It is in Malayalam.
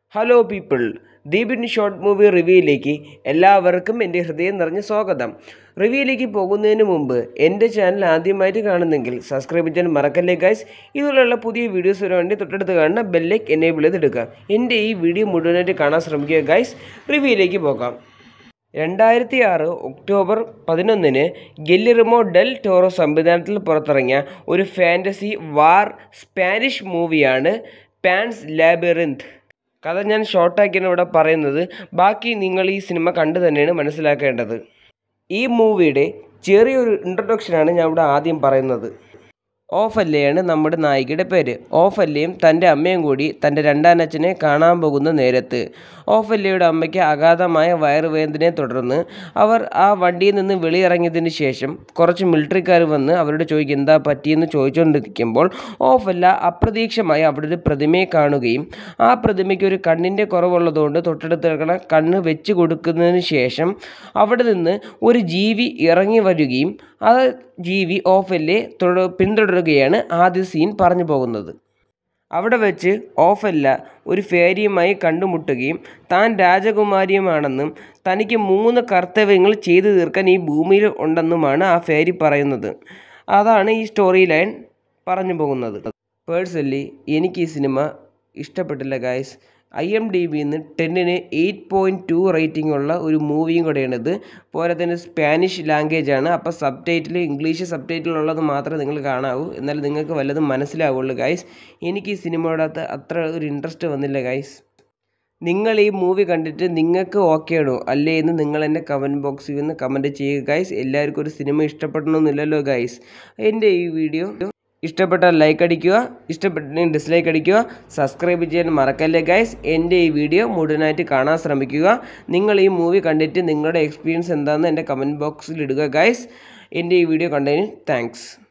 ഹലോ പീപ്പിൾ ദീപിൻ ഷോർട്ട് മൂവി റിവ്യൂയിലേക്ക് എല്ലാവർക്കും എൻ്റെ ഹൃദയം നിറഞ്ഞ സ്വാഗതം റിവ്യൂയിലേക്ക് പോകുന്നതിന് മുമ്പ് എൻ്റെ ചാനൽ ആദ്യമായിട്ട് കാണുന്നെങ്കിൽ സബ്സ്ക്രൈബ് ചെയ്യാൻ മറക്കല്ലേ ഗൈസ് ഇതുപോലുള്ള പുതിയ വീഡിയോസിന് വേണ്ടി തൊട്ടടുത്ത് കാണുന്ന ബെല്ലേക്ക് എനേബിൾ ചെയ്തെടുക്കുക എൻ്റെ ഈ വീഡിയോ മുഴുവനായിട്ട് കാണാൻ ശ്രമിക്കുക ഗൈസ് റിവ്യൂയിലേക്ക് പോകാം രണ്ടായിരത്തി ആറ് ഒക്ടോബർ പതിനൊന്നിന് ഗെല്ലിറിമോ ഡെൽ ടോറോ സംവിധാനത്തിൽ പുറത്തിറങ്ങിയ ഒരു ഫാൻറ്റസി വാർ സ്പാനിഷ് മൂവിയാണ് പാൻസ് ലാബിറിന്ത് കഥ ഞാൻ ഷോർട്ടാക്കിയാണ് ഇവിടെ പറയുന്നത് ബാക്കി നിങ്ങൾ ഈ സിനിമ കണ്ടു തന്നെയാണ് മനസ്സിലാക്കേണ്ടത് ഈ മൂവിയുടെ ചെറിയൊരു ഇൻട്രൊഡക്ഷനാണ് ഞാൻ ഇവിടെ ആദ്യം പറയുന്നത് ഓഫല്ലയാണ് നമ്മുടെ നായികയുടെ പേര് ഓഫല്ലയും തൻ്റെ അമ്മയും കൂടി തൻ്റെ രണ്ടാനച്ഛനെ കാണാൻ പോകുന്ന നേരത്ത് ഓഫല്ലയുടെ അമ്മയ്ക്ക് അഗാധമായ വയറുവേദനയെ തുടർന്ന് അവർ ആ വണ്ടിയിൽ നിന്ന് വെളിയിറങ്ങിയതിന് ശേഷം കുറച്ച് മിലിറ്ററിക്കാർ വന്ന് അവരോട് ചോദിക്കും എന്താ പറ്റിയെന്ന് ചോദിച്ചുകൊണ്ടിരിക്കുമ്പോൾ ഓഫല്ല അപ്രതീക്ഷമായി അവിടെ ഒരു പ്രതിമയെ കാണുകയും ആ പ്രതിമയ്ക്ക് ഒരു കണ്ണിൻ്റെ കുറവുള്ളതുകൊണ്ട് തൊട്ടടുത്ത് കിടക്കുന്ന കണ്ണ് വെച്ച് കൊടുക്കുന്നതിന് ശേഷം അവിടെ നിന്ന് ഒരു ജീവി ഇറങ്ങി വരികയും ആ ജീവി ഓഫല്ലെ തുട പിന്തുടരുകയാണ് ആദ്യ സീൻ പറഞ്ഞു പോകുന്നത് അവിടെ വെച്ച് ഓഫല്ല ഒരു ഫേരിയുമായി കണ്ടുമുട്ടുകയും താൻ രാജകുമാരിയുമാണെന്നും തനിക്ക് മൂന്ന് കർത്തവ്യങ്ങൾ ചെയ്തു തീർക്കാൻ ഈ ഭൂമിയിൽ ഉണ്ടെന്നുമാണ് ആ ഫേരി പറയുന്നത് അതാണ് ഈ സ്റ്റോറി ലൈൻ പറഞ്ഞു പോകുന്നത് പേഴ്സണലി എനിക്ക് ഈ സിനിമ ഇഷ്ടപ്പെട്ടില്ല ഗായ്സ് ഐ എം ഡി ബിന്ന് ടെന്നിന് എയ്റ്റ് പോയിൻറ്റ് ടു റേറ്റിംഗ് ഉള്ള ഒരു മൂവിയും കൂടെയാണിത് പോരെ തന്നെ സ്പാനിഷ് ലാംഗ്വേജ് ആണ് അപ്പോൾ subtitle English subtitle ഉള്ളത് മാത്രമേ നിങ്ങൾ കാണാവൂ എന്നാൽ നിങ്ങൾക്ക് വല്ലതും മനസ്സിലാവുള്ളൂ ഗൈസ് എനിക്ക് ഈ സിനിമയോടകത്ത് അത്ര ഒരു ഇൻട്രസ്റ്റ് വന്നില്ല ഗൈസ് നിങ്ങൾ ഈ മൂവി കണ്ടിട്ട് നിങ്ങൾക്ക് ഓക്കെ ആണോ അല്ലേ എന്ന് നിങ്ങൾ എന്നെ കമൻറ്റ് ബോക്സിൽ നിന്ന് കമൻറ്റ് ചെയ്യുക ഗൈസ് എല്ലാവർക്കും ഒരു സിനിമ ഇഷ്ടപ്പെടണമെന്നില്ലല്ലോ ഗൈസ് എൻ്റെ ഈ വീഡിയോ ഇഷ്ടപ്പെട്ടാൽ ലൈക്ക് അടിക്കുക ഇഷ്ടപ്പെട്ടില്ലെങ്കിൽ ഡിസ്ലൈക്ക് അടിക്കുക സബ്സ്ക്രൈബ് ചെയ്യാൻ മറക്കല്ലേ ഗൈസ് എൻ്റെ ഈ വീഡിയോ മുഴുവനായിട്ട് കാണാൻ ശ്രമിക്കുക നിങ്ങൾ ഈ മൂവി കണ്ടിട്ട് നിങ്ങളുടെ എക്സ്പീരിയൻസ് എന്താണെന്ന് എൻ്റെ കമൻറ്റ് ബോക്സിൽ ഇടുക ഗൈസ് എൻ്റെ ഈ വീഡിയോ കണ്ടതിന് താങ്ക്സ്